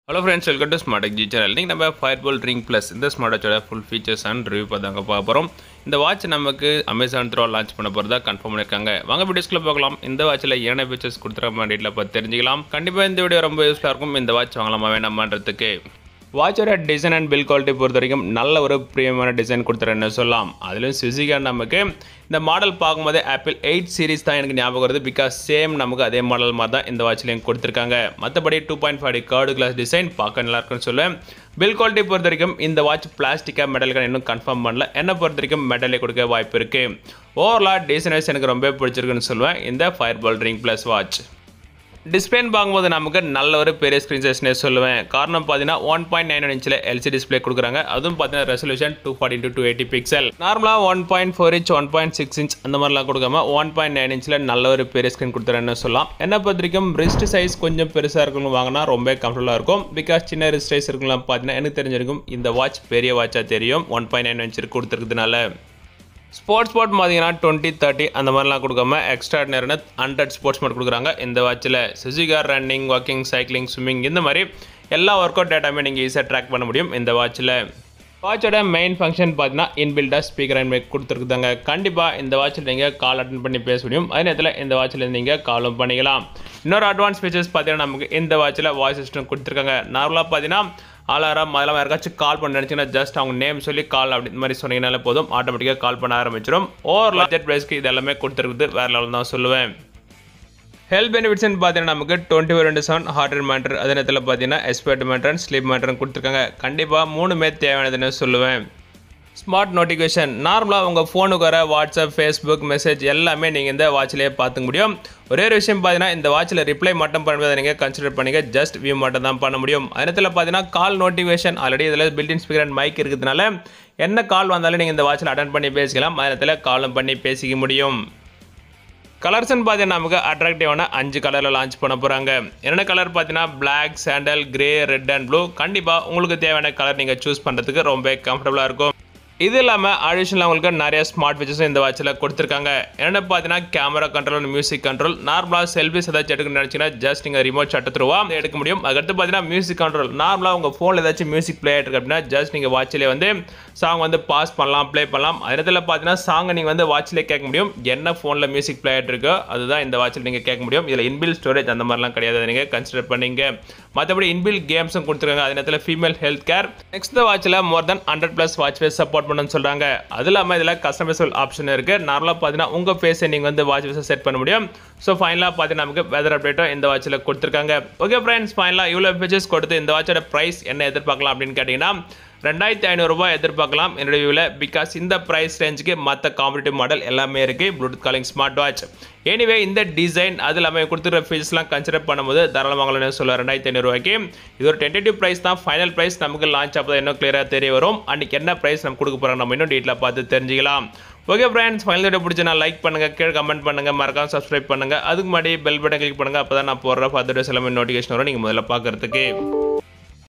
hello friends welcome to smart G channel இன்றைக்கி நம்ம Fire-Boltt Ring Plus இந்த smart வாட்சோட ஃபுல் ஃபீச்சர்ஸ் அண்ட் ரிவ்யூ பார்த்தாங்க பார்க்க போகிறோம் இந்த வாட்ச் நமக்கு அமேசான் த்ரோ லான்ச் பண்ண போகிறதா கன்ஃபார்ம் பண்ணியிருக்காங்க வாங்க வீடியோஸ்க்குள்ள பார்க்கலாம் இந்த வாட்சில் என்னென்ன ஃபீச்சர்ஸ் கொடுத்துருக்க டீட்டில் பார்த்து தெரிஞ்சுக்கலாம் கண்டிப்பாக இந்த வீடியோ ரொம்ப யூஸ்ஃபுல்லாக இருக்கும் இந்த வாட்ச் வாங்கலாமா வேணாமான்றதுக்கு வாட்சோட டிசைன் அண்ட் பில் குவாலிட்டி பொறுத்த வரைக்கும் நல்ல ஒரு ப்ரீமியமான டிசைன் கொடுத்துறேன்னு சொல்லலாம் அதுலேயும் சுசிகா நமக்கு இந்த மாடல் பார்க்கும்போது ஆப்பிள் எயிட் சீரிஸ் தான் எனக்கு ஞாபகம் வருது பிகாஸ் சேம் நமக்கு அதே மாடல் மாதிரி தான் இந்த வாட்ச்லையும் கொடுத்துருக்காங்க மற்றபடி two point five curved glass design பார்க்க நல்லா இருக்குன்னு சொல்லுவேன் பில் குவாலிட்டி பொறுத்த வரைக்கும் இந்த வாட்ச் பிளாஸ்டிக்காக மெடலுக்கு இன்னும் கன்ஃபார்ம் பண்ணல என்னை பொறுத்த வரைக்கும் மெடலே கொடுக்க வாய்ப்பு இருக்குது ஓவராலாக டிசைனர்ஸ் எனக்கு ரொம்ப பிடிச்சிருக்குன்னு சொல்லுவேன் இந்த ஃபயர்பால் ட்ரிங்க் ப்ளஸ் வாட்ச் டிஸ்பிளேன்னு பார்க்கும்போது நமக்கு நல்ல ஒரு பெரிய ஸ்க்ரீன் சைஸ்னே சொல்லுவேன் காரணம் பார்த்தீங்கன்னா ஒன் பாயிண்ட் நைன் இன்ச்சில் எல்சி டிஸ்பிளே கொடுக்குறாங்க அதுவும் பார்த்தீங்கன்னா resolution two forty two two eighty pixel நார்மலாக one point four inch one point six inch அந்த மாதிரிலாம் கொடுக்காம ஒன் பாயிண்ட் நைன் இன்ச்சில் நல்ல ஒரு பெரிய ஸ்க்ரீன் கொடுத்துறேன்னு சொல்லலாம் என்ன பொறுத்த வரைக்கும் ரிஸ்ட் சைஸ் கொஞ்சம் பெருசாக இருக்கணும் வாங்கினா ரொம்ப கம்ஃபர்டபுளாக இருக்கும் பிகாஸ் சின்ன ரிஸ்ட் சைஸ் இருக்கலாம் பார்த்தீங்கன்னா எனக்கு தெரிஞ்சிருக்கும் இந்த வாட்ச் பெரிய வாட்சாக தெரியும் ஒன் பாயிண்ட் நைன் இன்ச் கொடுத்துருக்கிறதுனால ஸ்போர்ட்ஸ் மோட் பார்த்தீங்கன்னா டுவெண்ட்டி தேர்ட்டி அந்த மாதிரிலாம் கொடுக்காம எக்ஸ்ட்ரா நேரம் ஹண்ட்ரட் ஸ்போர்ட்ஸ் மோட் கொடுக்குறாங்க இந்த வாட்சில் சுசிகா ரன்னிங் வாக்கிங் சைக்கிளிங் ஸ்விம்மிங் இந்த மாதிரி எல்லா ஒர்க் அவுட் டேட்டாமே நீங்கள் ஈஸியாக ட்ராக் பண்ண முடியும் இந்த வாட்சில் வாட்சோட மெயின் ஃபங்க்ஷன் பார்த்தீங்கன்னா இன்பில்டாக ஸ்பீக்கர் அண்ட் மைக் கொடுத்துருக்குதாங்க கண்டிப்பாக இந்த வாட்சில் நீங்கள் கால் அட்டன் பண்ணி பேச முடியும் அதே நேரத்தில் இந்த வாட்சில் நீங்கள் காலும் பண்ணிக்கலாம் இன்னொரு அட்வான்ஸ் ஃபீச்சர்ஸ் பார்த்தீங்கன்னா நமக்கு இந்த வாட்சில் வாய்ஸ் சிஸ்டம் கொடுத்துருக்காங்க நார்மலாக பார்த்தீங்கன்னா அலாரம் அதெல்லாம் யாருக்காச்சும் கால் பண்ண நினச்சிங்கன்னா ஜஸ்ட் அவங்க நேம் சொல்லி கால் அப்படி இந்த மாதிரி சொன்னீங்கனாலே போதும் ஆட்டோமேட்டிக்காக கால் பண்ண ஆரம்பிச்சிடும் ஓவர் பட்ஜெட் ப்ரைஸ்க்கு இது எல்லாமே கொடுத்துருக்குது வேறு லெவல் தான் சொல்லுவேன் ஹெல்த் பெனிஃபிட்ஸ்னு பார்த்தீங்கன்னா நமக்கு twenty four into seven heart rate matter அதே நேரத்தில் பார்த்தீங்கன்னா எஸ்பெக்ட் மேட்டர் ஸ்லீப் மேட்டர்னு கொடுத்துருக்காங்க கண்டிப்பாக மூணுமே தேவையானதுன்னு சொல்லுவேன் ஸ்மார்ட் நோட்டிஃபிகேஷன் நார்மலாக உங்கள் ஃபோனுக்கு வர வாட்ஸ்அப் ஃபேஸ்புக் மெசேஜ் எல்லாமே நீங்கள் இந்த வாட்சிலே பார்த்துக்க முடியும் ஒரே ஒரு விஷயம் பார்த்தீங்கன்னா இந்த வாட்சில் ரிப்ளை மட்டும் பண்ணுறதை நீங்கள் கன்சிடர் பண்ணிங்க ஜஸ்ட் வியூ மட்டும் தான் பண்ண முடியும் அதே நேரத்தில் பார்த்தீங்கன்னா கால் நோட்டிஃபிகேஷன் ஆல்ரெடி இதில் பில்டின் ஸ்பீக்கர் அண்ட் மைக் இருக்கிறதுனால என்ன கால் வந்தாலும் நீங்கள் இந்த வாட்சில் அட்டன் பண்ணி பேசிக்கலாம் அதே நேரத்தில் காலும் பண்ணி பேசிக்க முடியும் கலர்ஸ்னு பார்த்தீங்கன்னா நமக்கு அட்ராக்டிவான அஞ்சு கலரில் லான்ச் பண்ண போகிறாங்க என்னென்ன கலர் பார்த்தீங்கன்னா black sandal grey red and blue கண்டிப்பாக உங்களுக்கு தேவையான கலர் நீங்கள் சூஸ் பண்ணுறதுக்கு ரொம்ப கம்ஃபர்டபுளாக இருக்கும் இது இல்லாமல் அடிஷனலாக உங்களுக்கு நிறைய ஸ்மார்ட் ஃபீச்சர்ஸும் இந்த வாட்சில் கொடுத்துருக்காங்க என்னென்ன பார்த்தீங்கன்னா கேமரா கண்ட்ரோல் மியூசிக் கண்ட்ரோல் நார்மலாக செல்ஃபிஸ் ஏதாச்சும் எடுக்கணும்னு நினச்சிங்கன்னா ஜஸ்ட் நீங்கள் ரிமோட் சட்ட த்ரூவா எடுக்க முடியும் அதுக்கடுத்து பார்த்தீங்கன்னா மியூசிக் கண்ட்ரோல் நார்மலாக உங்கள் ஃபோனில் ஏதாச்சும் மியூசிக் ப்ளே ஆகிட்டு அப்படின்னா ஜஸ்ட் நீங்கள் வாட்சிலே வந்து சாங் வந்து பாஸ் பண்ணலாம் ப்ளே பண்ணலாம் அதே நேரத்தில் பார்த்தீங்கன்னா சாங்கை நீங்கள் வந்து வாட்சிலே கேட்க முடியும் என்ன ஃபோனில் மியூசிக் ப்ளே ஆகிட்டு இருக்கோ அதுதான் இந்த வாட்சில் நீங்கள் கேட்க முடியும் இதில் இன்பில் ஸ்டோரேஜ் அந்த மாதிரிலாம் கிடையாது அதை நீங்கள் கன்சிடர் பண்ணீங்க மற்றபடி இன்பில் கேம்ஸும் கொடுத்துருக்காங்க அதே நேரத்தில் ஃபீமேல் ஹெல்த் கேர் நெக்ஸ்ட் வாட்சில் more than hundred plus watch face support பண்ணணும்னு சொல்கிறாங்க அது இல்லாமல் இதில் கஸ்டமைசபிள் ஆப்ஷன் இருக்குது நார்மலாக பார்த்தீங்கன்னா உங்கள் ஃபேஸை நீங்கள் வந்து வாட்ச் ஃபேஸை செட் பண்ண முடியும் ஸோ ஃபைனலாக பார்த்தீங்கன்னா நமக்கு வெதர் அப்டேட்டும் இந்த வாட்சில் கொடுத்துருக்காங்க ஓகே ஃப்ரெண்ட்ஸ் ஃபைனலாக இவ்வளோ ஃபீச்சர்ஸ் கொடுத்து இந்த வாட்சோட ப்ரைஸ் என்ன எதிர்பார்க்கலாம் அப்படின்னு கேட்டிங்கன்னா ரெண்டாயிரத்தி ஐநூறுரூபா எதிர்பார்க்கலாம் என்னுடைய வியூவில் பிகாஸ் இந்த ப்ரைஸ் ரேஞ்சுக்கு மற்ற காம்படிட்டிவ் மாடல் எல்லாமே இருக்குது Bluetooth calling smart watch anyway இந்த டிசைன் அது இல்லாமல் கொடுத்துருக்க ஃபீச்சர்ஸ்லாம் கன்சிடர் பண்ணும்போது தாராளமாகலன்னு சொல்லுவேன் ரெண்டாயிரத்தி ஐநூறுரூவாய்க்கு இது ஒரு டென்டேட்டிவ் ப்ரைஸ் தான் ஃபைனல் ப்ரைஸ் நமக்கு லான்ச் ஆகுது இன்னும் கிளியராக தெரிய வரும் அன்றைக்கி என்ன ப்ரைஸ் நம்ம கொடுக்க போகிறாங்க நம்ம இன்னும் டீட்டெயிலாக பார்த்து தெரிஞ்சிக்கலாம் ஓகே ஃப்ரெண்ட்ஸ் ஃபைனல் வீடியோ பிடிச்சா லைக் பண்ணுங்கள் கீழே கமெண்ட் பண்ணுங்கள் மறக்காம சப்ஸ்கிரைப் பண்ணுங்கள் அதுக்கு முன்னாடி பெல் பட்டன் கிளிக் பண்ணுங்கள் அப்போ தான் நான் போடுற ஃபர்தர் வீடியோஸ் எல்லாமே நோட்டிஃபிகேஷன் வரும் நீங்கள் முதல்ல பார்க்குறதுக்கு